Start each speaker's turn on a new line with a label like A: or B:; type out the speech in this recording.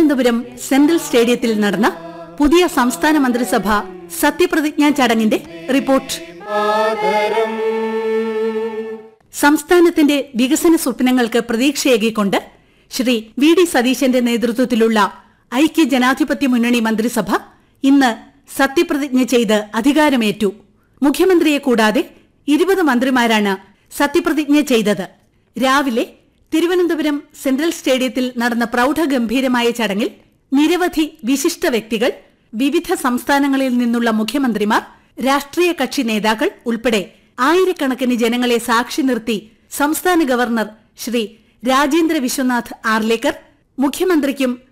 A: Thiruvananthapuram central സ്റ്റേഡിയത്തിൽ നടന്ന പുതിയ സംസ്ഥാന മന്ത്രിസഭ സത്യപ്രതിജ്ഞാ ചടങ്ങിന്റെ റിപ്പോർട്ട് സംസ്ഥാനത്തിന്റെ വികസന സ്വപ്നങ്ങൾക്ക് പ്രതീക്ഷയേകിക്കൊണ്ട് ശ്രീ വി ഡി സതീശന്റെ നേതൃത്വത്തിലുള്ള ഐക്യ ജനാധിപത്യ മുന്നണി മന്ത്രിസഭ ഇന്ന് സത്യപ്രതിജ്ഞ ചെയ്ത് അധികാരമേറ്റു മുഖ്യമന്ത്രിയെ കൂടാതെ ഇരുപത് മന്ത്രിമാരാണ് സത്യപ്രതിജ്ഞ ചെയ്തത് രാവിലെ തിരുവനന്തപുരം സെൻട്രൽ സ്റ്റേഡിയത്തിൽ നടന്ന പ്രൗഢഗംഭീരമായ ചടങ്ങിൽ നിരവധി വിശിഷ്ട വ്യക്തികൾ വിവിധ സംസ്ഥാനങ്ങളിൽ നിന്നുള്ള മുഖ്യമന്ത്രിമാർ രാഷ്ട്രീയ കക്ഷി നേതാക്കൾ ഉൾപ്പെടെ ആയിരക്കണക്കിന് ജനങ്ങളെ സാക്ഷി നിർത്തി സംസ്ഥാന ഗവർണർ ശ്രീ രാജേന്ദ്ര വിശ്വനാഥ് ആർലേക്കർ മുഖ്യമന്ത്രിക്കും